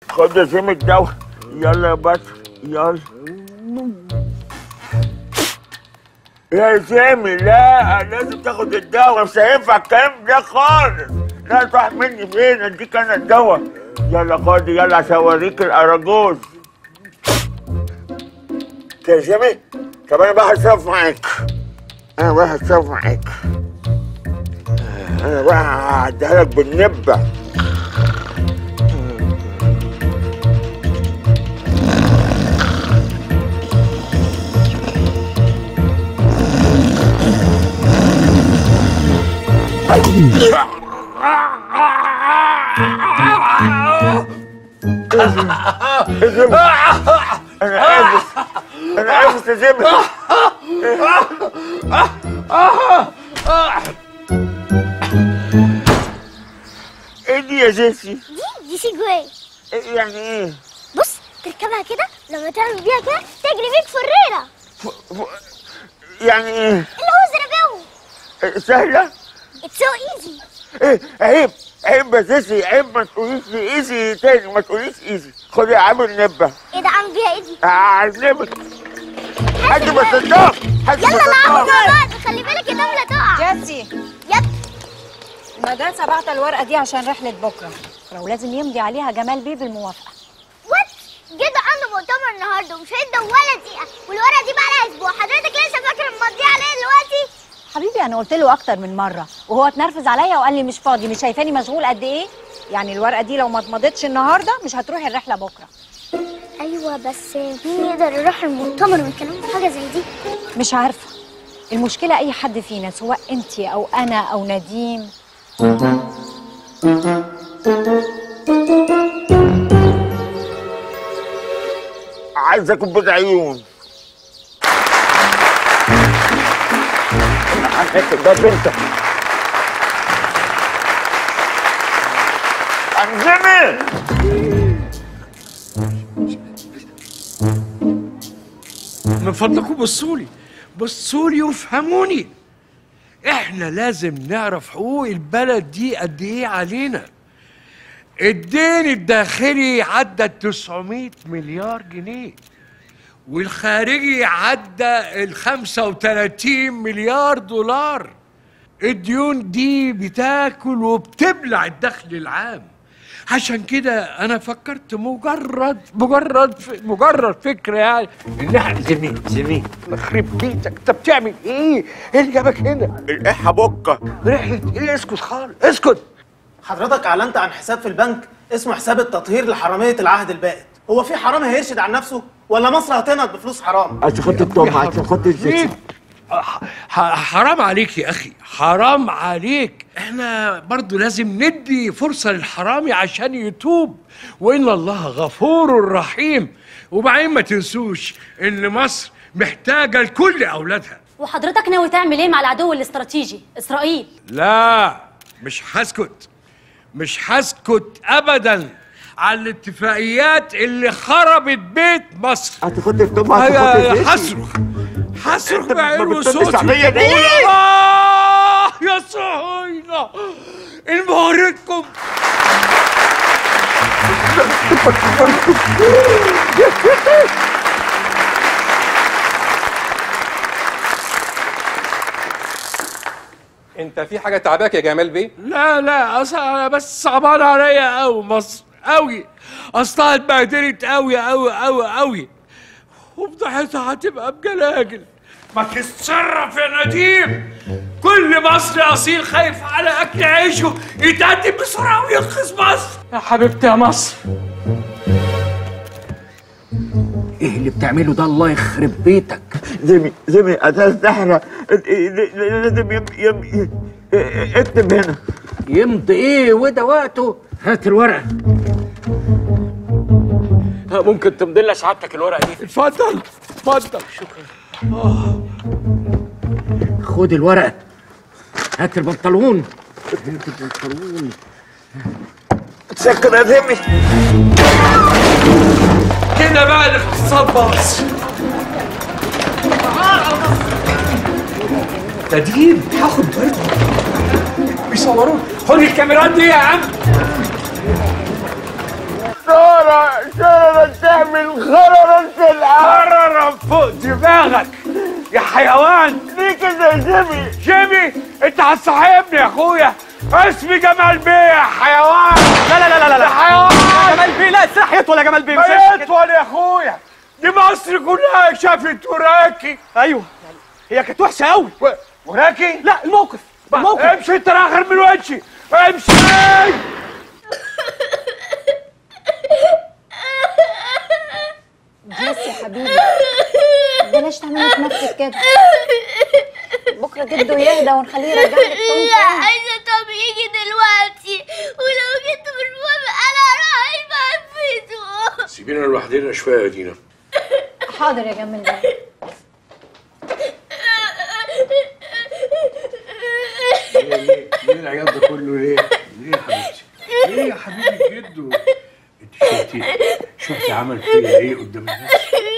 خد يا سيم الدواء يلا يا بس يلا يا سامي لا لازم تاخد الدواء مش هينفع الكلام ده خالص لا تروح مني فين اديك انا الدواء يلا خد يلا عشان اوريك الاراجوز يا سامي طب انا بقى هتصرف معاك انا بقى هتصرف معاك انا بقى هعديها لك بالنبه انا اسف انا اسف يا سامي ايه دي يا جيسي؟ دي دي سيجواي إيه يعني ايه؟ بص تركبها كده لما تعمل بيها كده تجري بيك فريرة ف... ف... يعني ايه؟ اللي هو زراباوي إيه، سهلة؟ اتس سو ايزي ايه عيب عيب يا جيسي عيب ما تقوليش ايزي تاني ما تقوليش ايزي خدي يا عم النبة ايه ده عامل بيها ايه دي اعلمك حد ما صدق حد ما يلا نلعبوا صدق مع بعض خلي بالك النملة تقع جاسي يب المدرسة بعت الورقة دي عشان رحلة بكرة ولو لازم يمضي عليها جمال بيه بالموافقة وات جد عنده مؤتمر النهارده ومش هيبدا ولا دقيقة والورقة دي بقى لها اسبوع حضرتك لسه فاكر مضيع عليها دلوقتي حبيبي أنا قلت له أكتر من مرة وهو اتنرفز عليا وقال لي مش فاضي مش شايفاني مشغول قد إيه يعني الورقة دي لو ما اتمضتش النهاردة مش هتروحي الرحلة بكرة ايوه بس مين يقدر يروح المؤتمر ويتكلموا في حاجة زي دي مش عارفة المشكلة أي حد فينا سواء أنت أو أنا أو نديم عايز اكل بيض عيون ده بنتك انزمي من فضلكم بصوا لي بصوا لي وافهموني احنا لازم نعرف حقوق البلد دي قد ايه علينا الدين الداخلي عدى 900 مليار جنيه والخارجي عدى ال 35 مليار دولار الديون دي بتاكل وبتبلع الدخل العام عشان كده انا فكرت مجرد مجرد مجرد فكره يعني ان احنا زميل زميل يخرب بيتك انت بتعمل ايه؟ ايه اللي جابك هنا؟ القحة بكة رحله ايه اسكت خالص اسكت حضرتك اعلنت عن حساب في البنك اسمه حساب التطهير لحراميه العهد البائد هو في حرامي هيرشد عن نفسه ولا مصر هتنهض بفلوس حرام عشان خاطر التوم عشان خاطر الجيسي مين؟ ح- ح- حرام عليك يا اخي حرام عليك احنا برضو لازم ندي فرصة للحرامي عشان يتوب وان الله غفور رحيم وبعدين ما تنسوش ان مصر محتاجة لكل اولادها وحضرتك ناوي تعمل ايه مع العدو الاستراتيجي اسرائيل لا مش هسكت مش هسكت ابدا على الاتفاقيات اللي خربت بيت مصر عشان خاطر التوم عشان خاطر هيا- الجيسي هصرخ هصرخ أنت ما بعين بتردش وصوتي عليا ليه؟ آه يا صهاينة المهرتكم انت في حاجه تعباك يا جمال بيه لا لا اصل انا بس صعبان عليا قوي مصر قوي اصلها اتبهدلت قوي قوي قوي قوي وفضحتها هتبقى بجلاجل ما تتصرف يا نديم كل مصري اصيل خايف على اكل عيشه يتقدم بسرعه وينقذ مصر يا حبيبتي يا مصر ايه اللي بتعمله ده الله يخرب بيتك زمي زمي اساس ده احنا لازم يم يم اكتب هنا يمضي ايه وده وقته هات الورقه ممكن تمضي لنا سعادتك الورقه دي اتفضل اتفضل خد الورقه هات البنطلون تسكر يا زمي كده بقى الاقتصاد باظ تدريب هاخد برد بيصورون خد الكاميرات دي يا عم سارة انخررت الارض قرر فوق دماغك يا حيوان ليه كده يا جيمي جيمي انت هتصاحبني يا اخويا اسمي جمال بيه يا حيوان لا لا لا لا يا لا حيوان جمال بيه لا السلاح يطول يا جمال بيه مش ما هينفع كده. يطول يا اخويا دي مصر كلها شافت وراكي ايوه هي كانت وحشه قوي و- وراكي لا الموقف الموقف امشي انت اخر من وجهي امشي جيس يا حبيبي بلاش تعملي في نفسك كده بكره جده يهدى ونخليه يرجع لك طن لا عايزة طب يجي دلوقتي ولو جيت بالفم انا رايح بنفذه سيبينا لوحدنا شويه يا دينا حاضر يا جمال بيه ليه ليه ليه العياط ده كله ليه؟ ليه يا حبيبتي؟ ليه يا حبيبي جدو؟ انت شفتي شفتي عمل فيا ايه قدام الناس؟